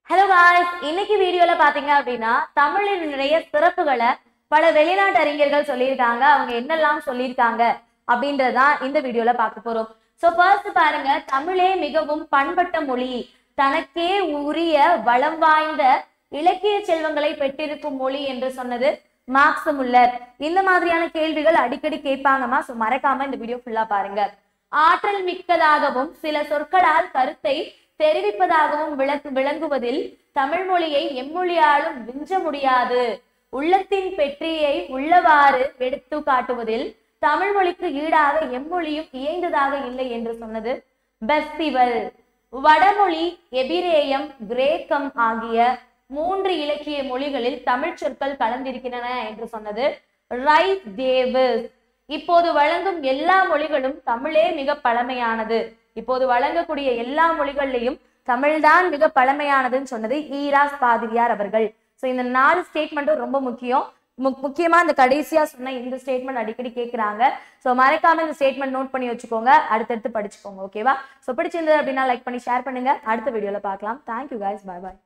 hello guys இன்னைக்கு வீடியோல பாத்தீங்க அப்படின்னா தமிழினுடைய சிறப்புகளை பல வெளிநாட்டு அறிஞர்கள் சொல்லியிருக்காங்க அவங்க என்னெல்லாம் சொல்லியிருக்காங்க அப்படின்றதான் இந்த வீடியோல பார்க்க போறோம் சோ ஃபர்ஸ்ட் பாருங்க தமிழே மிகவும் பண்பட்ட மொழி தனக்கே உரிய வளம் வாய்ந்த இலக்கிய செல்வங்களை பெற்றிருக்கும் மொழி என்று சொன்னது மார்க்ஸ் முல்லர் இந்த மாதிரியான கேள்விகள் அடிக்கடி கேட்பாங்கம்மா சோ மறக்காம இந்த வீடியோ ஃபுல்லா பாருங்க ஆற்றல் மிக்கதாகவும் சில சொற்களால் கருத்தை தெரிவிப்பதாகவும் விளக்கு விளங்குவதில் தமிழ் மொழியை எம்மொழியாலும் விஞ்ச முடியாது உள்ளத்தின் பெற்றியை உள்ளவாறு எடுத்து காட்டுவதில் தமிழ் மொழிக்கு ஈடாக எம்மொழியும் இயைந்ததாக இல்லை என்று சொன்னது பெஸ்டிவல் வடமொழி எபிரேயம் கிரேக்கம் ஆகிய மூன்று இலக்கிய மொழிகளில் தமிழ் சொற்கள் கலந்திருக்கின்றன என்று சொன்னது ரைட் டேவிஸ் இப்போது வழங்கும் எல்லா மொழிகளும் தமிழே மிக பழமையானது இப்போது வழங்கக்கூடிய எல்லா மொழிகள்லையும் தமிழ்தான் மிக பழமையானதுன்னு சொன்னது ஈராஸ் பாதிரியார் அவர்கள் ஸோ இந்த நாலு ஸ்டேட்மெண்ட்டும் ரொம்ப முக்கியம் மு- முக்கியமா இந்த கடைசியா சொன்ன இந்த ஸ்டேட்மெண்ட் அடிக்கடி கேட்குறாங்க ஸோ மறக்காம இந்த ஸ்டேட்மெண்ட் நோட் பண்ணி வச்சுக்கோங்க அடுத்தடுத்து படிச்சுக்கோங்க ஓகேவா ஸோ பிடிச்சிருந்தது அப்படின்னா லைக் பண்ணி ஷேர் பண்ணுங்க அடுத்த வீடியோல பார்க்கலாம் தேங்க்யூ guys bye bye